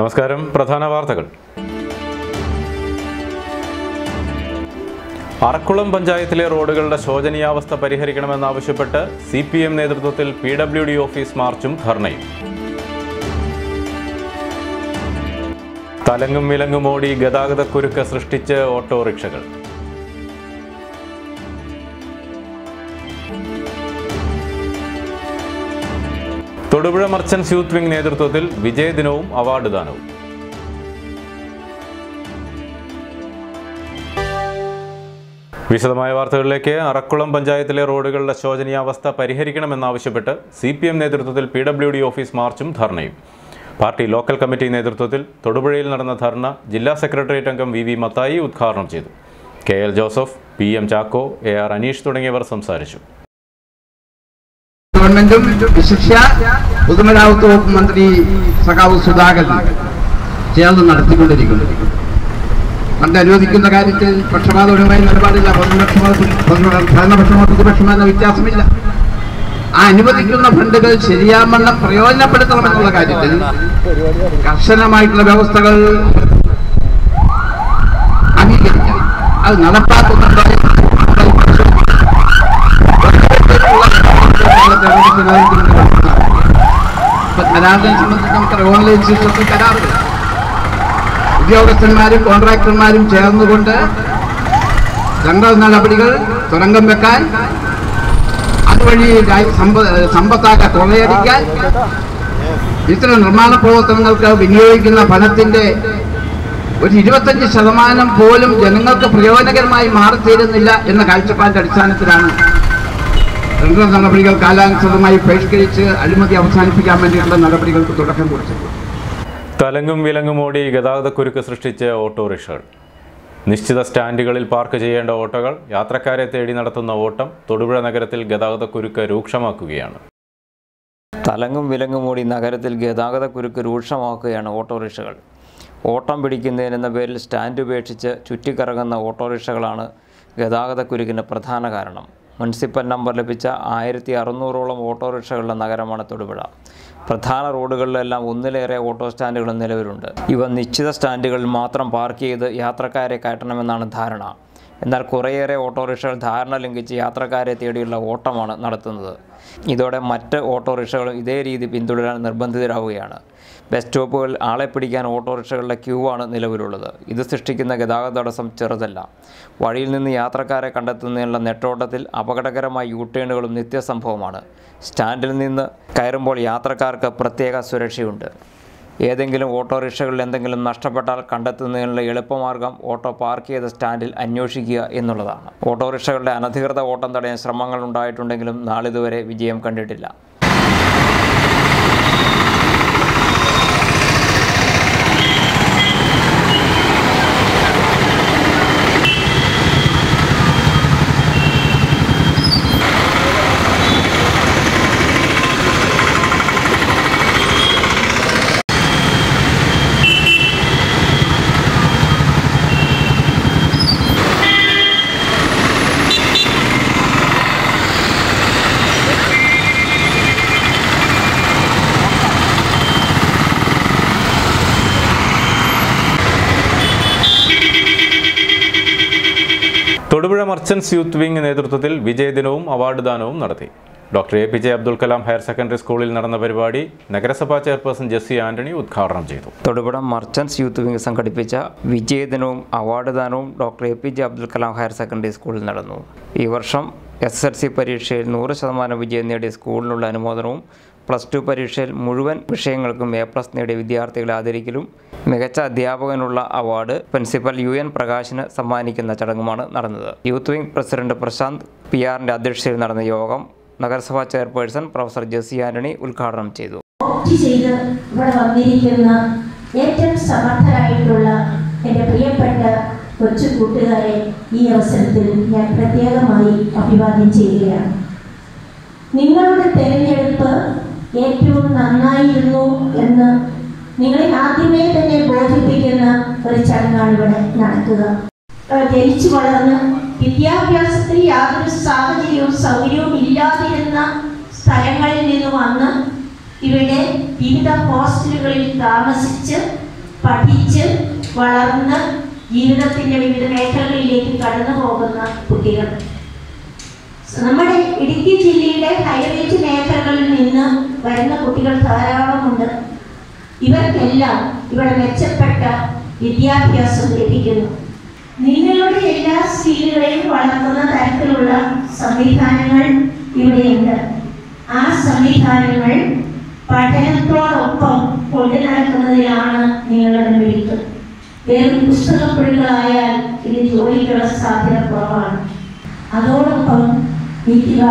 നമസ്കാരം പ്രധാന വാർത്തകൾ അറക്കുളം പഞ്ചായത്തിലെ റോഡുകളുടെ ശോചനീയാവസ്ഥ പരിഹരിക്കണമെന്നാവശ്യപ്പെട്ട് സി പി എം നേതൃത്വത്തിൽ പി ഡബ്ല്യു ഡി ഓഫീസ് മാർച്ചും ധർണയും തലങ്ങും വിലങ്ങും ഓടി ഗതാഗതക്കുരുക്ക് സൃഷ്ടിച്ച് ഓട്ടോറിക്ഷകൾ തൊടുപുഴ മർച്ചന്റ്സ് യൂത്ത് വിംഗ് നേതൃത്വത്തിൽ വിജയദിനവും അവാർഡ് ദാനവും വിശദമായ വാർത്തകളിലേക്ക് അറക്കുളം പഞ്ചായത്തിലെ റോഡുകളുടെ ശോചനീയാവസ്ഥ പരിഹരിക്കണമെന്നാവശ്യപ്പെട്ട് സി പി എം നേതൃത്വത്തിൽ പി ഡബ്ല്യു ഡി ഓഫീസ് മാർച്ചും ധർണയും പാർട്ടി ലോക്കൽ കമ്മിറ്റി നേതൃത്വത്തിൽ തൊടുപുഴയിൽ നടന്ന ധർണ ജില്ലാ സെക്രട്ടേറിയറ്റ് അംഗം വി വി മത്തായി ഉദ്ഘാടനം ചെയ്തു K L Joseph P M Chacko A R Aneesh തുടങ്ങിയവർ സംസാരിച്ചു ഗവൺമെന്റും വിശിഷ്യ പൊതുമരാമത്ത് വകുപ്പ് മന്ത്രി സഖാവ് സുധാകരൻ ചേർന്ന് നടത്തിക്കൊണ്ടിരിക്കുന്നു ഫണ്ട് അനുവദിക്കുന്ന കാര്യത്തിൽ പക്ഷപാതപരമായ നിലപാടില്ല പ്രതിപക്ഷമോ ഭരണപക്ഷമോ പ്രതിപക്ഷമോ എന്ന വ്യത്യാസമില്ല ആ അനുവദിക്കുന്ന ഫണ്ടുകൾ ശരിയാവണ്ണം പ്രയോജനപ്പെടുത്തണമെന്നുള്ള കാര്യത്തിൽ കർശനമായിട്ടുള്ള വ്യവസ്ഥകൾ അംഗീകരിക്കാം അത് നടപ്പാക്കുന്നുണ്ടോ എന്ന് നമ്മൾ പരിശോധിക്കണം. കരാറിനെ സംബന്ധിച്ച് നമുക്ക് ഓൺലൈൻ സിസ്റ്റത്തിൽ കരാറുകൾ ഉദ്യോഗസ്ഥന്മാരും കോൺട്രാക്ടർമാരും ചേർന്നുകൊണ്ട് ജനറൽ നടപടികൾ തുരങ്കം വെക്കാൻ അതുവഴി രാ- സമ്പ- സമ്പത്താക്ക കൊള്ളയടിക്കാൻ ഇത്തരം നിർമ്മാണ പ്രവർത്തനങ്ങൾക്ക് വിനിയോഗിക്കുന്ന പണത്തിന്റെ ഒരു ഇരുപത്തഞ്ച് ശതമാനം പോലും ജനങ്ങൾക്ക് പ്രയോജനകരമായി മാറിത്തീരുന്നില്ല എന്ന കാഴ്ചപ്പാടിന്റെ അടിസ്ഥാനത്തിലാണ് ടെൻഡർ നടപടികൾ കാലാനുസൃതമായി പരിഷ്കരിച്ച് അഴിമതി അവസാനിപ്പിക്കാൻ വേണ്ടിയുള്ള നടപടികൾക്ക് തുടക്കം കുറിച്ചത് തലങ്ങും വിലങ്ങും ഓടി ഗതാഗതക്കുരുക്ക് സൃഷ്ടിച്ച് ഓട്ടോറിക്ഷകൾ നിശ്ചിത സ്റ്റാൻഡുകളിൽ പാർക്ക് ചെയ്യേണ്ട ഓട്ടോകൾ യാത്രക്കാരെ തേടി നടത്തുന്ന ഓട്ടം തൊടുപുഴ നഗരത്തിൽ ഗതാഗതക്കുരുക്ക് രൂക്ഷമാക്കുകയാണ് തലങ്ങും വിലങ്ങും മൂടി നഗരത്തിൽ ഗതാഗതക്കുരുക്ക് രൂക്ഷമാക്കുകയാണ് ഓട്ടോറിക്ഷകൾ ഓട്ടം പിടിക്കുന്നതിനെന്ന പേരിൽ സ്റ്റാൻഡ് ഉപേക്ഷിച്ച് ചുറ്റിക്കറങ്ങുന്ന ഓട്ടോറിക്ഷകളാണ് ഗതാഗതക്കുരുക്കിന് പ്രധാന കാരണം മുനിസിപ്പൽ നമ്പർ ലഭിച്ച ആയിരത്തി അറുന്നൂറോളം ഓട്ടോറിക്ഷകളുടെ നഗരമാണ് തൊടുപുഴ പ്രധാന റോഡുകളിലെല്ലാം ഒന്നിലേറെ ഓട്ടോ സ്റ്റാൻഡുകളും നിലവിലുണ്ട് ഇവ നിശ്ചിത സ്റ്റാൻഡുകളിൽ മാത്രം പാർക്ക് ചെയ്ത് യാത്രക്കാരെ കയറ്റണമെന്നാണ് ധാരണ എന്നാൽ കുറേയേറെ ഓട്ടോറിക്ഷകൾ ധാരണ ലംഘിച്ച് യാത്രക്കാരെ തേടിയുള്ള ഓട്ടമാണ് നടത്തുന്നത് ഇതോടെ മറ്റ് ഓട്ടോറിക്ഷകളും ഇതേ രീതി പിന്തുടരാൻ നിർബന്ധിതരാവുകയാണ് ബസ് സ്റ്റോപ്പുകളിൽ ആളെ പിടിക്കാൻ ഓട്ടോറിക്ഷകളുടെ ക്യൂ ആണ് നിലവിലുള്ളത് ഇത് സൃഷ്ടിക്കുന്ന ഗതാഗത തടസ്സം ചെറുതല്ല വഴിയിൽ നിന്ന് യാത്രക്കാരെ കണ്ടെത്തുന്നതിനുള്ള നെട്ടോട്ടത്തിൽ അപകടകരമായ യൂട്ടേണുകളും നിത്യസംഭവമാണ് സ്റ്റാൻഡിൽ നിന്ന് കയറുമ്പോൾ യാത്രക്കാർക്ക് പ്രത്യേക സുരക്ഷയുണ്ട് ഏതെങ്കിലും ഓട്ടോറിക്ഷകളിൽ എന്തെങ്കിലും നഷ്ടപ്പെട്ടാൽ കണ്ടെത്തുന്നതിനുള്ള എളുപ്പമാർഗം ഓട്ടോ പാർക്ക് ചെയ്ത സ്റ്റാൻഡിൽ അന്വേഷിക്കുക എന്നുള്ളതാണ് ഓട്ടോറിക്ഷകളുടെ അനധികൃത ഓട്ടം തടയാൻ ശ്രമങ്ങൾ ഉണ്ടായിട്ടുണ്ടെങ്കിലും നാളിതുവരെ വിജയം കണ്ടിട്ടില്ല തൊടുപുഴ മർച്ചന്റ്സ് യൂത്ത് വിംഗ് നേതൃത്വത്തിൽ വിജയദിനവും അവാർഡ് ദാനവും നടത്തി doctor A P J Abdul Kalam higher secondary സ്കൂളിൽ നടന്ന പരിപാടി നഗരസഭാ ചെയർപേഴ്സൺ ജെസ്സി ആന്റണി ഉദ്ഘാടനം ചെയ്തു തൊടുപുഴ മർച്ചൻസ് യൂത്ത് വിംഗ് സംഘടിപ്പിച്ച വിജയദിനവും അവാർഡ് ദാനവും doctor A P J Abdul Kalam higher secondary സ്കൂളിൽ നടന്നു ഈ വർഷം എസ് എസ് എൽ സി പരീക്ഷയിൽ നൂറ് ശതമാനം വിജയം നേടിയ സ്കൂളിനുള്ള അനുമോദനവും പ്ലസ് ടു പരീക്ഷയിൽ മുഴുവൻ വിഷയങ്ങൾക്കും എ പ്ലസ് നേടിയ വിദ്യാർത്ഥികളെ ആദരിക്കലും മികച്ച അധ്യാപകനുള്ള അവാർഡ് പ്രിൻസിപ്പൽ യു എൻ പ്രകാശിന് സമ്മാനിക്കുന്ന ചടങ്ങുമാണ് നടന്നത് youth wing president Prashanth P ആറിൻ്റെ അധ്യക്ഷതയിൽ നടന്ന യോഗം നഗരസഭാ ചെയർപേഴ്സൺ പ്രൊഫസർ ജെസ്സി ആന്റണി ഉദ്ഘാടനം ചെയ്തു വോട്ട് ചെയ്ത് ഇവിടെ വന്നിരിക്കുന്ന ഏറ്റവും സമർത്ഥരായിട്ടുള്ള എൻ്റെ പ്രിയപ്പെട്ട കൊച്ചു കൂട്ടുകാരെ ഈ അവസരത്തിൽ ഞാൻ പ്രത്യേകമായി അഭിവാദ്യം ചെയ്യുകയാണ് നിങ്ങളുടെ തെരഞ്ഞെടുപ്പ് ഏറ്റവും നന്നായിരുന്നു എന്ന് നിങ്ങളെ ആദ്യമേ തന്നെ ബോധിപ്പിക്കുന്ന ഒരു ചടങ്ങാണ് ഇവിടെ നടക്കുക ഏഹ് ജനിച്ചു വളർന്ന് വിദ്യാഭ്യാസത്തിൽ യാതൊരു സാഹചര്യവും സൗകര്യവും ഇല്ലാതിരുന്ന സ്ഥലങ്ങളിൽ നിന്ന് വന്ന് ഇവിടെ വിവിധ ഹോസ്റ്റലുകളിൽ താമസിച്ച് പഠിച്ച് വളർന്ന് ജീവിതത്തിന്റെ വിവിധ മേഖലകളിലേക്ക് കടന്നു പോകുന്ന കുട്ടികൾ നമ്മുടെ ഇടുക്കി ജില്ലയുടെ ഹൈറേഞ്ച് മേഖലകളിൽ നിന്ന് വരുന്ന കുട്ടികൾ ധാരാളമുണ്ട് ഇവർക്കെല്ലാം ഇവിടെ മെച്ചപ്പെട്ട വിദ്യാഭ്യാസം ലഭിക്കുന്നു നിങ്ങളുടെ എല്ലാ സ്കില്ലുകളെയും വളർത്തുന്ന തരത്തിലുള്ള സംവിധാനങ്ങൾ ഇവിടെയുണ്ട് ആ സംവിധാനങ്ങൾ പഠനത്തോടൊപ്പം കൊണ്ടു നടക്കുന്നതിലാണ് നിങ്ങളുടെ മിടുക്ക് വെറും പുസ്തകപ്പുഴുകളായാൽ ഇത് ജോലിക്കുള്ള സാധ്യത കുറവാണ് അതോടൊപ്പം വിദ്യ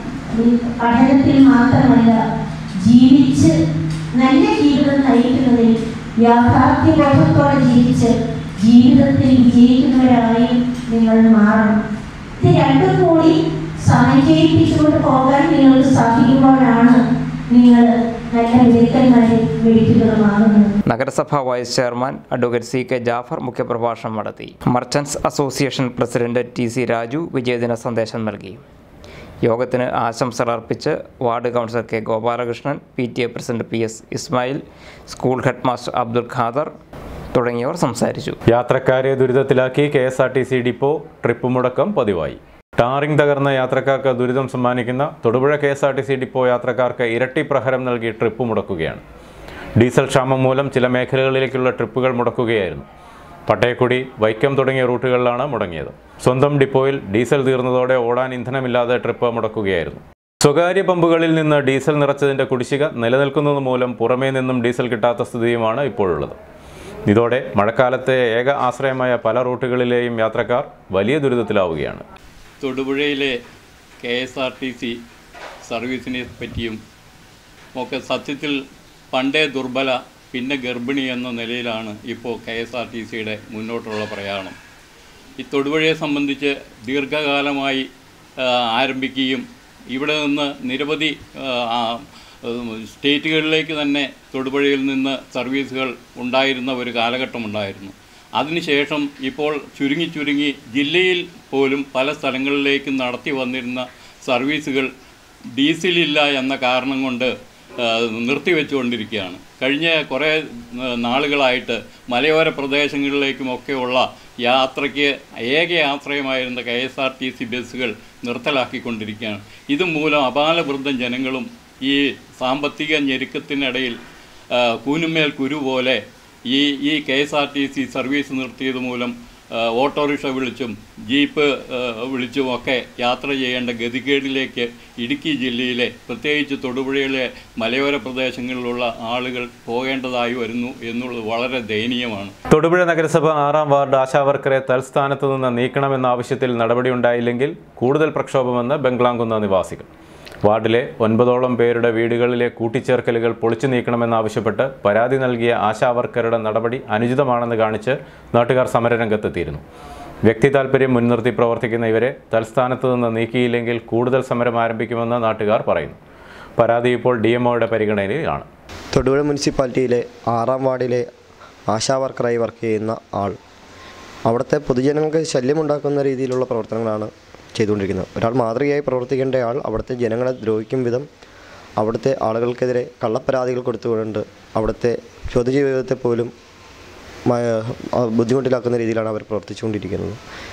വി- പഠനത്തിൽ മാത്രമല്ല ജീവിച്ച് നല്ല ജീവിതം നയിക്കുന്നതിൽ യാഥാർത്ഥ്യബോധത്തോടെ ജീവിച്ച് ജീവിതത്തിൽ വിജയിക്കുന്നവരായി നിങ്ങൾ മാറണം ഇത് രണ്ടും കൂടി സമന്വയിപ്പിച്ചുകൊണ്ട് പോകാൻ നിങ്ങൾക്ക് സാധിക്കുമ്പോഴാണ് നിങ്ങൾ നല്ല വിദഗ്ധന്മാരെ വിളിക്കുന്നതുമാകുന്നത് നഗരസഭാ vice chairman advocate C K Jafar മുഖ്യപ്രഭാഷണം നടത്തി merchants association president T C Raju വിജയദിന സന്ദേശം നൽകി യോഗത്തിന് ആശംസകൾ അർപ്പിച്ച് ward councillor K Gopalakrishnan P T A president P S Ismail school head master Abdul Khader തുടങ്ങിയവർ സംസാരിച്ചു യാത്രക്കാരെ ദുരിതത്തിലാക്കി K S R T C depot trip മുടക്കം പതിവായി ടാറിംഗ് തകർന്ന യാത്രക്കാർക്ക് ദുരിതം സമ്മാനിക്കുന്ന Thodupuzha K S R T C depot യാത്രക്കാർക്ക് ഇരട്ടി പ്രഹരം നൽകി ട്രിപ്പ് മുടക്കുകയാണ് ഡീസൽ ക്ഷാമം മൂലം ചില മേഖലകളിലേക്കുള്ള ട്രിപ്പുകൾ മുടക്കുകയായിരുന്നു പട്ടയക്കുടി വൈക്കം തുടങ്ങിയ റൂട്ടുകളിലാണ് മുടങ്ങിയത് സ്വന്തം ഡിപ്പോയിൽ ഡീസൽ തീർന്നതോടെ ഓടാൻ ഇന്ധനമില്ലാതെ ട്രിപ്പ് മുടക്കുകയായിരുന്നു സ്വകാര്യ പമ്പുകളിൽ നിന്ന് ഡീസൽ നിറച്ചതിൻ്റെ കുടിശ്ശിക നിലനിൽക്കുന്നത് മൂലം പുറമേ നിന്നും ഡീസൽ കിട്ടാത്ത സ്ഥിതിയുമാണ് ഇപ്പോഴുള്ളത് ഇതോടെ മഴക്കാലത്തെ ഏക ആശ്രയമായ പല റൂട്ടുകളിലെയും യാത്രക്കാർ വലിയ ദുരിതത്തിലാവുകയാണ് തൊടുപുഴയിലെ K S R T C സർവീസിനെ പറ്റിയും ഒക്കെ സത്യത്തിൽ പണ്ടേ ദുർബല പിന്നെ ഗർഭിണി എന്ന നിലയിലാണ് ഇപ്പോൾ കെ എസ് ആർ ടി സിയുടെ മുന്നോട്ടുള്ള പ്രയാണം ഈ തൊടുപുഴയെ സംബന്ധിച്ച് ദീർഘകാലമായി ആ, ആരംഭിക്കുകയും ഇവിടെ നിന്ന് നിരവധി ആ, ആ, ഉം, സ്റ്റേറ്റുകളിലേക്ക് തന്നെ തൊടുപുഴയിൽ നിന്ന് സർവീസുകൾ ഉണ്ടായിരുന്ന ഒരു കാലഘട്ടമുണ്ടായിരുന്നു അതിനുശേഷം ഇപ്പോൾ ചുരുങ്ങി ചുരുങ്ങി ജില്ലയിൽ പോലും പല സ്ഥലങ്ങളിലേക്കും നടത്തി വന്നിരുന്ന സർവീസുകൾ ഡീസലില്ല എന്ന കാരണം കൊണ്ട് ആ, നിർത്തിവെച്ചുകൊണ്ടിരിക്കുകയാണ് കഴിഞ്ഞ കുറേ ആ, നാളുകളായിട്ട് മലയോര പ്രദേശങ്ങളിലേക്കുമൊക്കെയുള്ള യാത്രയ്ക്ക് ഏക ആശ്രയമായിരുന്ന K S R T C ബസ്സുകൾ നിർത്തലാക്കിക്കൊണ്ടിരിക്കുകയാണ് ഇതുമൂലം അപാലവൃദ്ധം ജനങ്ങളും ഈ സാമ്പത്തിക ഞെരുക്കത്തിനിടയിൽ ആ, കൂനുമേൽ കുരു പോലെ ഈ ഈ K S R T C service നിർത്തിയത് മൂലം ആ, ഓട്ടോറിക്ഷ വിളിച്ചും ജീപ്പ് ആ, വിളിച്ചും ഒക്കെ യാത്ര ചെയ്യേണ്ട ഗതികേടിലേക്ക് ഇടുക്കി ജില്ലയിലെ പ്രത്യേകിച്ച് തൊടുപുഴയിലെ മലയോര പ്രദേശങ്ങളിലുള്ള ആളുകൾ പോകേണ്ടതായി വരുന്നു എന്നുള്ളത് വളരെ ദയനീയമാണ് തൊടുപുഴ നഗരസഭ ആറാം വാർഡ് ആശാവർക്കറെ തൽസ്ഥാനത്ത് നിന്ന് നീക്കണമെന്ന ആവശ്യത്തിൽ നടപടിയുണ്ടായില്ലെങ്കിൽ കൂടുതൽ പ്രക്ഷോഭമെന്ന് ബംഗ്ലാംകുന്ന നിവാസികൾ വാർഡിലെ ഒൻപതോളം പേരുടെ വീടുകളിലെ കൂട്ടിച്ചേർക്കലുകൾ പൊളിച്ചു നീക്കണമെന്നാവശ്യപ്പെട്ട് പരാതി നൽകിയ ആശാവർക്കറുടെ നടപടി അനുചിതമാണെന്ന് കാണിച്ച് നാട്ടുകാർ സമരരംഗത്തെത്തിയിരുന്നു വ്യക്തി താൽപ്പര്യം മുൻനിർത്തി പ്രവർത്തിക്കുന്ന ഇവരെ തൽസ്ഥാനത്ത് നിന്ന് നീക്കിയില്ലെങ്കിൽ കൂടുതൽ സമരം ആരംഭിക്കുമെന്ന് നാട്ടുകാർ പറയുന്നു പരാതി ഇപ്പോൾ ഡി എംഒയുടെ പരിഗണനയിലാണ് തൊടുപുഴ മുനിസിപ്പാലിറ്റിയിലെ ആറാം വാർഡിലെ ആശാ വർക്കറായി വർക്ക് ചെയ്യുന്ന ആൾ അവിടുത്തെ പൊതുജനങ്ങൾക്ക് ശല്യമുണ്ടാക്കുന്ന രീതിയിലുള്ള പ്രവർത്തനങ്ങളാണ് ചെയ്തുകൊണ്ടിരിക്കുന്നത് ഒരാൾ മാതൃകയായി പ്രവർത്തിക്കേണ്ട ആൾ അവിടുത്തെ ജനങ്ങളെ ദ്രോഹിക്കും വിധം അവിടുത്തെ ആളുകൾക്കെതിരെ കള്ളപ്പരാതികൾ കൊടുത്തുകൊണ്ട് അവിടുത്തെ പൊതുജീവിതത്തെ പോലും മ- ആ, ബുദ്ധിമുട്ടിലാക്കുന്ന രീതിയിലാണ് അവർ പ്രവർത്തിച്ചുകൊണ്ടിരിക്കുന്നത്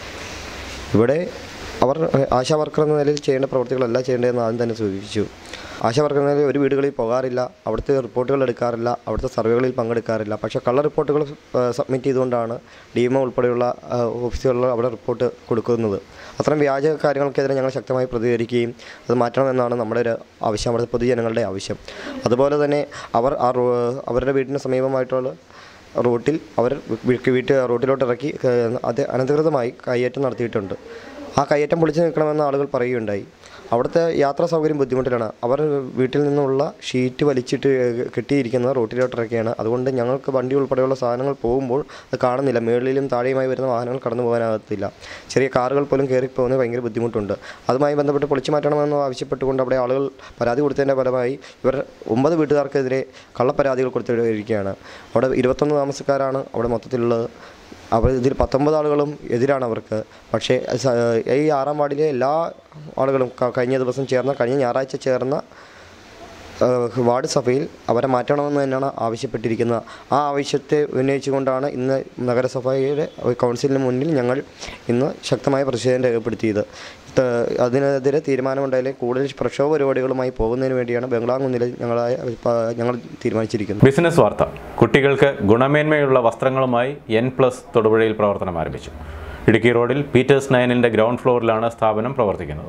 ഇവിടെ അവർ ആശാ വർക്കർ എന്ന നിലയിൽ ചെയ്യേണ്ട പ്രവർത്തികളല്ല ചെയ്യേണ്ടതെന്ന് ആദ്യം തന്നെ സൂചിപ്പിച്ചു ആശാ വർക്കർ എന്ന നിലയിൽ ഒരു വീടുകളിൽ പോകാറില്ല അവിടുത്തെ റിപ്പോർട്ടുകൾ എടുക്കാറില്ല അവിടുത്തെ സർവേകളിൽ പങ്കെടുക്കാറില്ല പക്ഷേ കള്ള റിപ്പോർട്ടുകൾ സബ്മിറ്റ് ചെയ്തുകൊണ്ടാണ് ഡി എം ഉൾപ്പെടെയുള്ള ആ, ഓഫീസുകളിൽ അവിടെ റിപ്പോർട്ട് കൊടുക്കുന്നത് അത്തരം വ്യാജ കാര്യങ്ങൾക്കെതിരെ ഞങ്ങൾ ശക്തമായി പ്രതികരിക്കുകയും അത് മാറ്റണമെന്നാണ് നമ്മുടെ ഒരു ആവശ്യം അവിടുത്തെ പൊതുജനങ്ങളുടെ ആവശ്യം അതുപോലെ തന്നെ അവർ ആ റോ അവരുടെ വീടിന് സമീപമായിട്ടുള്ള റൂട്ടിൽ അവർ വീ- വീട്ട് റൂട്ടിലോട്ട് ഇറക്കി ഏഹ്, അത് അനധികൃതമായി കയ്യേറ്റം നടത്തിയിട്ടുണ്ട് ആ കയ്യേറ്റം പൊളിച്ചു നിൽക്കണമെന്ന് ആളുകൾ പറയുകയുണ്ടായി അവിടുത്തെ യാത്രാ സൗകര്യം ബുദ്ധിമുട്ടിലാണ് അവർ വീട്ടിൽ നിന്നുള്ള ഷീറ്റ് വലിച്ചിട്ട് കെട്ടിയിരിക്കുന്നത് റോട്ടിലോട്ട് ഇറക്കിയാണ് അതുകൊണ്ട് ഞങ്ങൾക്ക് വണ്ടി ഉൾപ്പെടെയുള്ള സാധനങ്ങൾ പോകുമ്പോൾ അത് കാണുന്നില്ല മുകളിലും താഴെയുമായി വരുന്ന വാഹനങ്ങൾ കടന്നു പോകാനാകത്തില്ല ചെറിയ കാറുകൾ പോലും കയറി പോകുന്നത് ഭയങ്കര ബുദ്ധിമുട്ടുണ്ട് അതുമായി ബന്ധപ്പെട്ട് പൊളിച്ചു മാറ്റണമെന്ന് ആവശ്യപ്പെട്ടുകൊണ്ട് അവിടെ ആളുകൾ പരാതി കൊടുത്തതിൻ്റെ ഫലമായി ഇവർ ഒമ്പത് വീട്ടുകാർക്കെതിരെ കള്ളപ്പരാതികൾ കൊടുത്തിരിക്കുകയാണ് അവിടെ ഇരുപത്തൊന്ന് താമസക്കാരാണ് അവിടെ മൊത്തത്തിലുള്ളത് അവർ ഇതിൽ പത്തൊമ്പത് ആളുകളും എതിരാണ് അവർക്ക് പക്ഷേ സ- ഈ ആറാം വാർഡിലെ എല്ലാ ആളുകളും ക- കഴിഞ്ഞ ദിവസം ചേർന്ന കഴിഞ്ഞ ഞായറാഴ്ച ചേർന്ന ഏഹ് വാർഡ് സഭയിൽ അവരെ മാറ്റണമെന്ന് തന്നെയാണ് ആവശ്യപ്പെട്ടിരിക്കുന്നത് ആ ആവശ്യത്തെ ഉന്നയിച്ചുകൊണ്ടാണ് ഇന്ന് നഗരസഭയുടെ കൗൺസിലിന് മുന്നിൽ ഞങ്ങൾ ഇന്ന് ശക്തമായ പ്രതിഷേധം രേഖപ്പെടുത്തിയത് ത- അതിനെതിരെ തീരുമാനമുണ്ടായാലേ കൂടുതൽ പ്രക്ഷോഭ പരിപാടികളുമായി പോകുന്നതിന് വേണ്ടിയാണ് ബംഗ്ലാകുന്നിൽ ഞങ്ങളായ പ- ഞങ്ങൾ തീരുമാനിച്ചിരിക്കുന്നത് ബിസിനസ് വാർത്ത കുട്ടികൾക്ക് ഗുണമേന്മയുള്ള വസ്ത്രങ്ങളുമായി എൻ പ്ലസ് തൊടുപുഴയിൽ പ്രവർത്തനം ആരംഭിച്ചു ഇടുക്കി റോഡിൽ പീറ്റേഴ്സ് നയനിൻ്റെ ഗ്രൗണ്ട് ഫ്ലോറിലാണ് സ്ഥാപനം പ്രവർത്തിക്കുന്നത്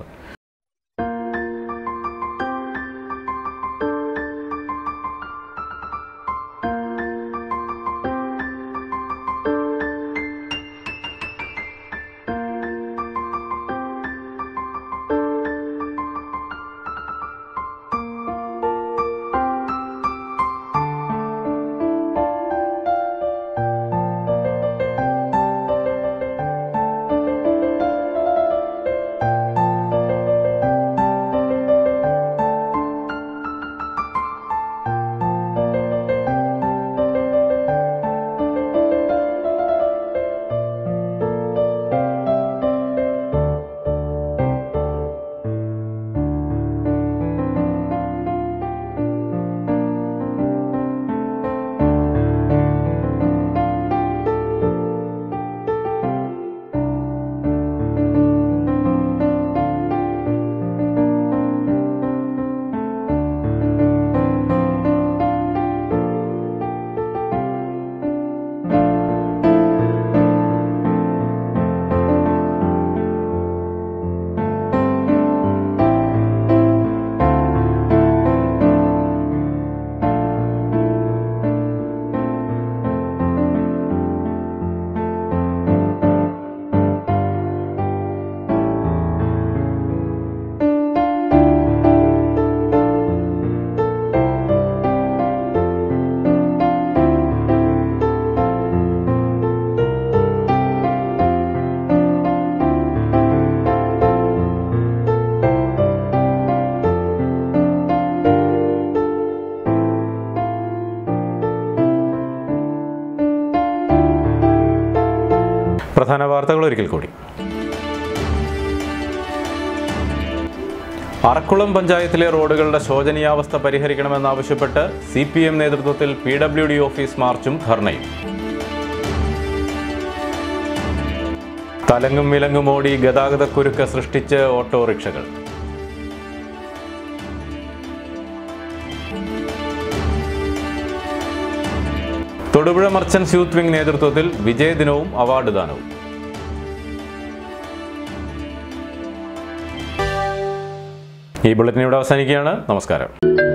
പ്രധാന വാർത്തകൾ ഒരിക്കൽ കൂടി അറക്കുളം പഞ്ചായത്തിലെ റോഡുകളുടെ ശോചനീയാവസ്ഥ പരിഹരിക്കണമെന്നാവശ്യപ്പെട്ട് സി പി എം നേതൃത്വത്തിൽ പി ഡബ്ല്യു ഡി ഓഫീസ് മാർച്ചും ധർണയും തലങ്ങും വിലങ്ങും ഓടി ഗതാഗതക്കുരുക്ക് സൃഷ്ടിച്ച് ഓട്ടോറിക്ഷകൾ തൊടുപുഴ മർച്ചൻസ് യൂത്ത് വിംഗ് നേതൃത്വത്തിൽ വിജയദിനവും അവാർഡ് ദാനവും ഈ ബുള്ളറ്റിൻ ഇവിടെ അവസാനിക്കുകയാണ് നമസ്കാരം